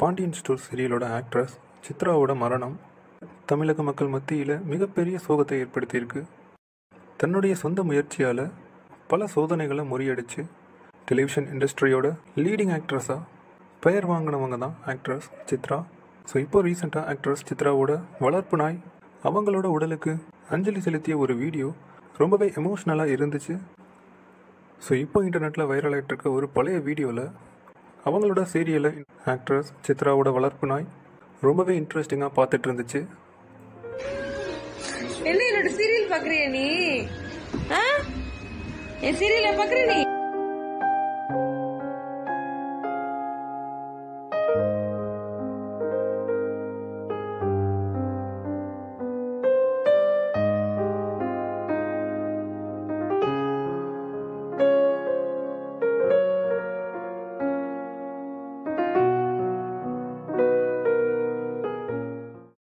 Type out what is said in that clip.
Pandian store சீரியலோட actress சித்ராவோட மரணம் தமிழக மக்கள் மத்தியில் மிகப்பெரிய சோகத்தை ஏற்படுத்தியிருக்கு தன்னுடைய சொந்த முயற்சியால் பல சோதனைகளை முறியடிச்சு டெலிவிஷன் இண்டஸ்ட்ரியோட லீடிங் ஆக்ட்ரஸாக பெயர் வாங்கினவங்க தான் ஆக்ட்ரஸ் சித்ரா ஸோ இப்போ ரீசெண்டாக ஆக்ட்ரஸ் சித்ராவோட வளர்ப்பு நாய் அவங்களோட உடலுக்கு அஞ்சலி செலுத்திய ஒரு வீடியோ ரொம்பவே எமோஷ்னலாக இருந்துச்சு ஸோ இப்போ இன்டர்நெட்டில் வைரல் ஆகிட்டு இருக்க ஒரு பழைய வீடியோவில் அவங்களோட சீரியலை ஆக்ட்ரஸ் சித்ராவோட வளர்ப்பு நாய் ரொம்பவே இன்ட்ரெஸ்டிங்காக பார்த்துட்டு இருந்துச்சு என்ன என்னோட சீரியல் பாக்குறியா நீ ஆ? என் சீரியல பாக்குற நீ